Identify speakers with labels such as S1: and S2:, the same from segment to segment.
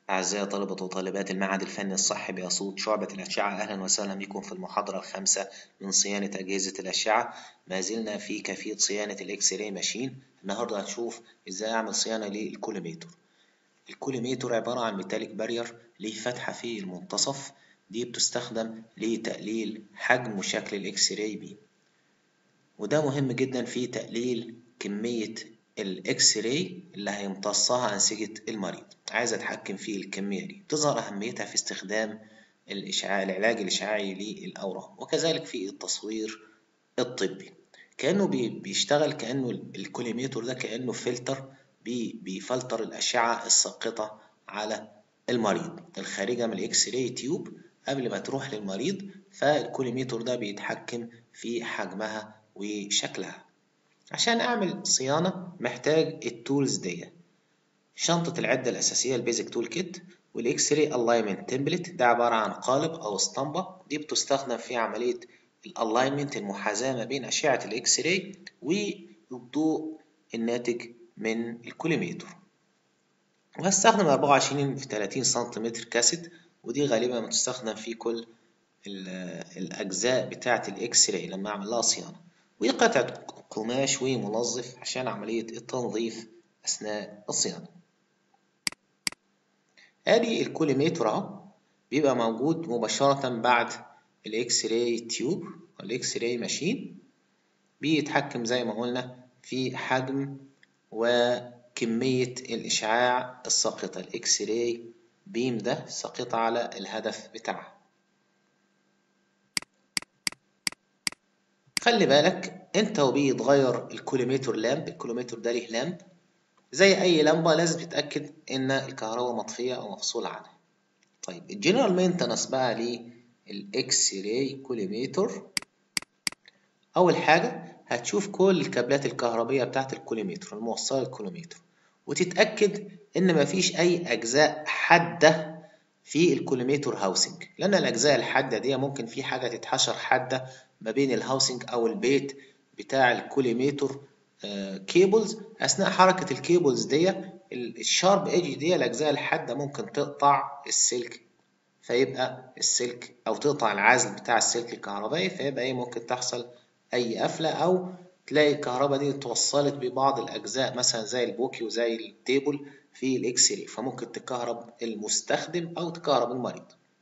S1: أعزائي طلبة وطالبات المعهد الفني الصحي بأسيوط شعبة الأشعة أهلا وسهلا بكم في المحاضرة الخامسة من صيانة أجهزة الأشعة ما زلنا في كيفية صيانة الإكس راي ماشين النهاردة هنشوف إزاي أعمل صيانة للكوليميتر الكوليميتر عبارة عن ميتاليك بارير ليه فتحة في المنتصف دي بتستخدم لتقليل حجم وشكل الإكس راي بي وده مهم جدا في تقليل كمية الاكس راي اللي هيمتصها أنسجة المريض عايز أتحكم في الكمية دي تظهر أهميتها في استخدام الإشعاع العلاج الإشعاعي للأورام وكذلك في التصوير الطبي كأنه بيشتغل كأنه الكوليميتر ده كأنه فلتر بيفلتر الأشعة الساقطة على المريض الخارجة من الإكس راي تيوب قبل ما تروح للمريض فالكوليميتر ده بيتحكم في حجمها وشكلها عشان أعمل صيانة محتاج التولز دي شنطة العدة الأساسية البيزك تول كيت والإكس راي ألاينمنت تمبلت ده عبارة عن قالب أو اسطمبة دي بتستخدم في عملية الألاينمنت المحاذاة ما بين أشعة الإكس راي والضوء الناتج من الكوليميتر وهستخدم أربعة وعشرين في تلاتين سنتيمتر كاسيت ودي غالبا بتستخدم في كل الأجزاء بتاعة الإكس راي لما أعمل لها صيانة وقطعة قماش ومنظف عشان عملية التنظيف أثناء الصيانة ادي الكوليميتر اهو بيبقى موجود مباشرة بعد الاكس راي تيوب والاكس راي ماشين بيتحكم زي ما قلنا في حجم وكمية الإشعاع الساقطة الاكس راي بيم ده ساقطة على الهدف بتاعها خلي بالك انت وبيتغير الكوليميتر لامب الكوليميتر ده ليه لامب زي اي لمبه لازم تتاكد ان الكهرباء مطفيه او مفصوله عنها طيب الجنرال مينتنس بقى للاكس راي كوليميتر اول حاجه هتشوف كل الكابلات الكهربيه بتاعه الكوليميتر الموصله للكوليميتر وتتاكد ان مفيش اي اجزاء حاده في الكوليميتر هاوسنج لان الاجزاء الحاده دي ممكن في حاجه تتحشر حاده ما بين الهاوسنج او البيت بتاع الكوليميتر كيبلز اثناء حركه الكيبلز دي الشارب ايدج دي الاجزاء الحاده ممكن تقطع السلك فيبقى السلك او تقطع العزل بتاع السلك الكهربائي فيبقى ايه ممكن تحصل اي قفله او تلاقي الكهرباء دي اتوصلت ببعض الاجزاء مثلا زي البوكي وزي التيبل في الاكس راي فممكن تكهرب المستخدم او تكهرب المريض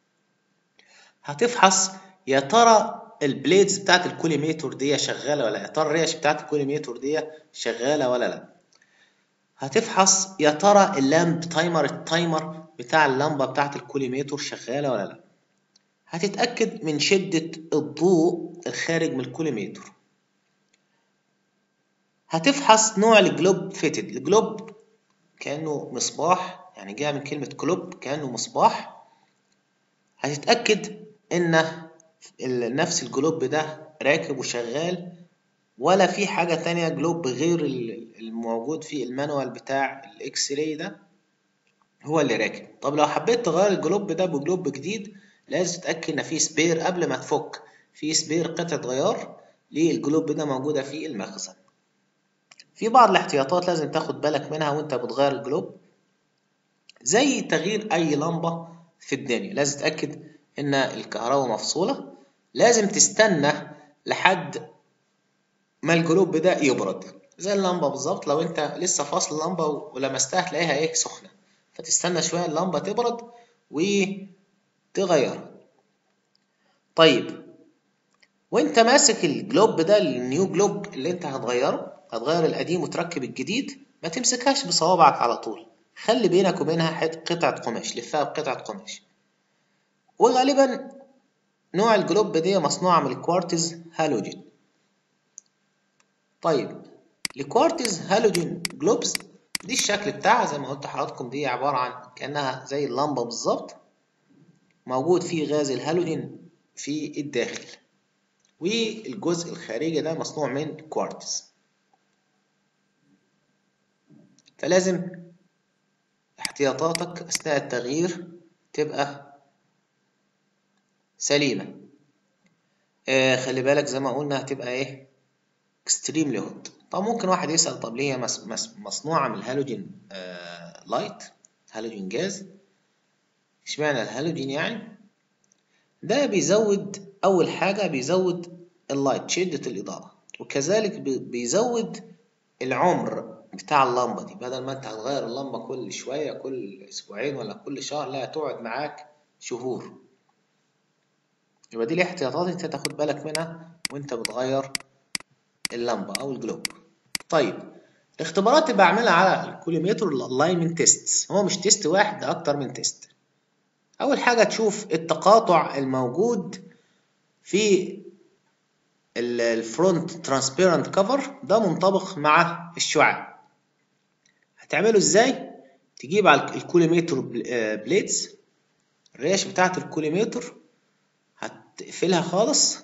S1: هتفحص يا ترى البليدز بتاعت الكوليميتر دي شغاله ولا يا ترى الريش بتاعت الكوليميتر دي شغاله ولا لا هتفحص يا ترى اللامب تايمر التايمر بتاع اللمبه بتاعت الكوليميتر شغاله ولا لا هتتاكد من شده الضوء الخارج من الكوليميتر هتفحص نوع الجلوب فيتد الجلوب كانه مصباح يعني جاء من كلمه كلوب كانه مصباح هتتاكد ان نفس الجلوب ده راكب وشغال ولا في حاجة تانية جلوب غير الموجود في المانوال بتاع الاكس راي ده هو اللي راكب طب لو حبيت تغير الجلوب ده بجلوب جديد لازم تتأكد ان في سبير قبل ما تفك في سبير قطعة غيار للجلوب ده موجودة في المخزن في بعض الاحتياطات لازم تاخد بالك منها وانت بتغير الجلوب زي تغيير اي لمبة في الدنيا لازم تتأكد ان الكهرباء مفصولة لازم تستنى لحد ما الجلوب ده يبرد زي اللمبة بالظبط لو انت لسه فاصل اللمبة ولمستها تلاقيها ايه سخنة فتستنى شوية اللمبة تبرد وتغيرها طيب وانت ماسك الجلوب ده النيو جلوب اللي انت هتغيره هتغير القديم وتركب الجديد ما تمسكهاش بصوابعك على طول خلي بينك وبينها قطعة قماش لفها بقطعة قماش وغالبا نوع الجلوب دي مصنوعة من الكوارتز هالوجين طيب الكوارتز هالوجين جلوبز دي الشكل بتاعها زي ما قلت لحضراتكم دي عبارة عن كأنها زي اللمبة بالظبط موجود فيه غاز الهالوجين في الداخل والجزء الخارجي ده مصنوع من كوارتز فلازم احتياطاتك أثناء التغيير تبقى سليمة آه خلي بالك زي ما قلنا هتبقى ايه اكستريملي هوت طب ممكن واحد يسأل طب ليه مص... مص... مصنوعة من الهالوجين آه لايت هالوجين جاز اشمعنى الهالوجين يعني ده بيزود اول حاجه بيزود اللايت شده الاضاءه وكذلك بيزود العمر بتاع اللمبه دي بدل ما انت هتغير اللمبه كل شويه كل اسبوعين ولا كل شهر لا تقعد معاك شهور يبقى دي الاحتياطات انت تاخد بالك منها وانت بتغير اللمبه او الجلوب طيب الاختبارات اللي بعملها على الكوليمتر الالاينمنت تيست هو مش تيست واحد ده اكتر من تيست اول حاجه تشوف التقاطع الموجود في الفرونت ترانسبيرنت كفر ده منطبق مع الشعاع هتعمله ازاي تجيب على الكوليمتر بليدز الريش بتاعت الكوليمتر هتقفلها خالص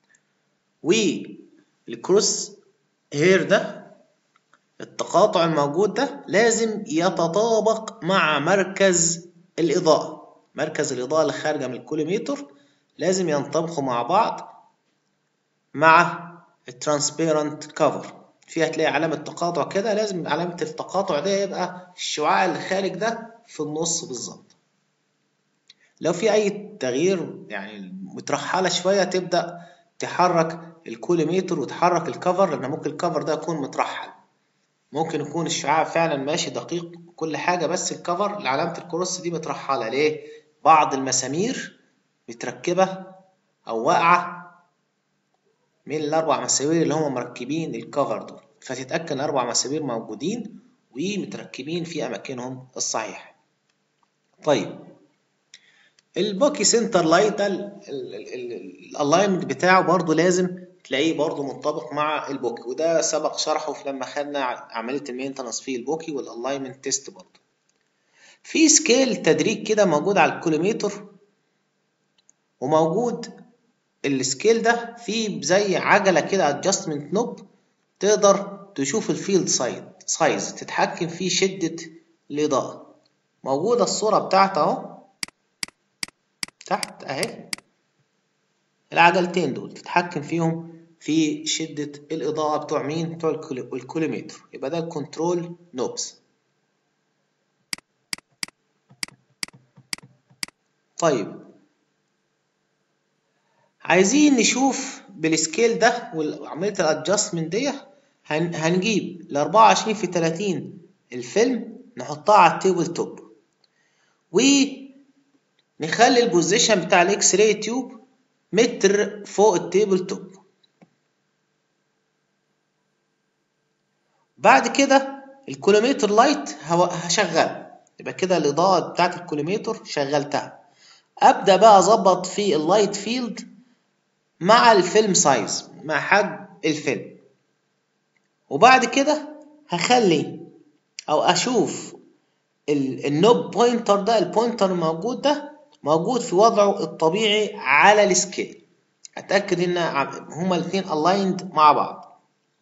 S1: والكروس هير ده التقاطع الموجود ده لازم يتطابق مع مركز الإضاءة مركز الإضاءة اللي خارجة من الكوليمتر لازم ينطبقوا مع بعض مع الترانسبيرنت كفر فيها تلاقي علامة تقاطع كده لازم علامة التقاطع ده يبقى الشعاع اللي خارج ده في النص بالظبط لو في أي تغيير يعني مترحلة شوية تبدأ تحرك الكوليمتر وتحرك الكفر لأن ممكن الكفر ده يكون مترحل ممكن يكون الشعاع فعلا ماشي دقيق كل حاجة بس الكفر علامة الكروس دي مترحلة ليه؟ بعض المسامير متركبة أو واقعة من الأربع مسامير اللي هم مركبين الكفر دول فتتأكد الأربع مسامير موجودين ومتركبين في أماكنهم الصحيحة طيب البوكي سنتر لايت ده الالاينمنت بتاعه برضو لازم تلاقيه برضو منطبق مع البوكي وده سبق شرحه في لما خدنا عملية المينتنس في البوكي والالاينمنت تيست برضو في سكيل تدريج كده موجود على الكوليمتر وموجود السكيل ده فيه زي عجلة كده ادجستمنت نوب تقدر تشوف الفيلد سايد سايز تتحكم في شدة الإضاءة موجودة الصورة بتاعتها اهو تحت اهي العجلتين دول تتحكم فيهم في شدة الإضاءة بتوع مين؟ بتوع الكوليمتر يبقى ده كنترول نوبس طيب عايزين نشوف بالسكيل ده وعملية الادجستمنت دي هنجيب ال 24 في 30 الفيلم نحطها على التيبل توب ونخلي البوزيشن بتاع الاكس راي تيوب متر فوق التيبل توب بعد كده الكولوميتر لايت هشغل يبقى كده الاضاءه بتاعت الكولوميتر شغلتها ابدا بقى اظبط في اللايت فيلد مع الفيلم سايز مع حجم الفيلم وبعد كده هخلي او اشوف النوب بوينتر ده البوينتر الموجود ده موجود في وضعه الطبيعي على السكيل اتاكد ان هما الاثنين الايند مع بعض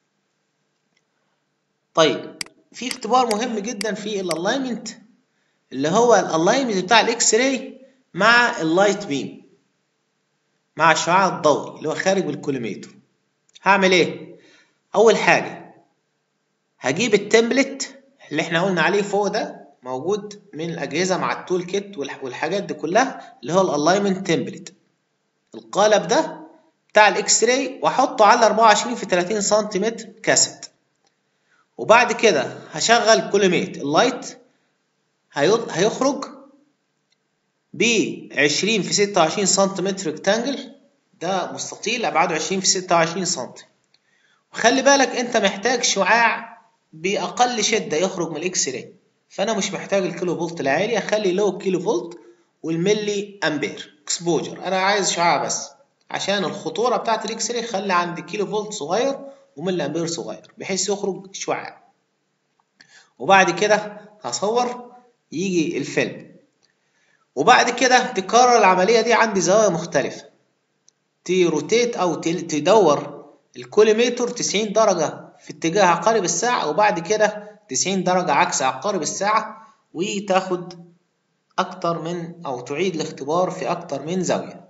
S1: طيب في اختبار مهم جدا في الالاينمنت اللي هو الالاينمنت بتاع الاكس راي مع اللايت بيم مع الشعاع الضوئي اللي هو خارج بالكوليمتر هعمل ايه اول حاجه هجيب التمبلت اللي احنا قلنا عليه فوق ده موجود من الاجهزه مع التول كيت والحاجات دي كلها اللي هو الالاينمنت تمبلت القالب ده بتاع الاكس راي واحطه على 24 في 30 سنتيمتر كاسيت وبعد كده هشغل كوليميت اللايت هيخرج ب 20 في 26 سنتيمتر ريكتانجل ده مستطيل ابعاده 20 في 26 سنتي وخلي بالك انت محتاج شعاع باقل شده يخرج من الاكس راي فانا مش محتاج الكيلو فولت العالي اخلي لو كيلو فولت والملي امبير اكسبوجر انا عايز شعاع بس عشان الخطوره بتاعت الاكس راي خلي عندي كيلو فولت صغير وملي امبير صغير بحيث يخرج شعاع وبعد كده هصور يجي الفيلم وبعد كده تكرر العملية دي عندي زوايا مختلفة تروتيت أو تدور الكوليميتر 90 درجة في اتجاه عقارب الساعة وبعد كده 90 درجة عكس عقارب الساعة وتاخد أكتر من أو تعيد الاختبار في أكتر من زاوية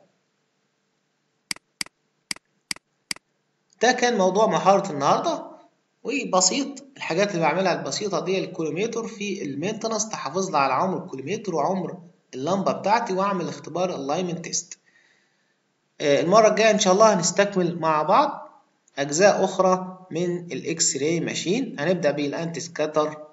S1: ده كان موضوع محاضرة النهاردة وبسيط الحاجات اللي بعملها البسيطة دي الكوليميتر في المينتنس تحافظ لي على عمر الكوليميتر وعمر اللمبة بتاعتي واعمل اختبار اللايمنت تيست المرة الجاية ان شاء الله هنستكمل مع بعض اجزاء اخرى من الاكس راي ماشين هنبدأ بالانتي سكاتر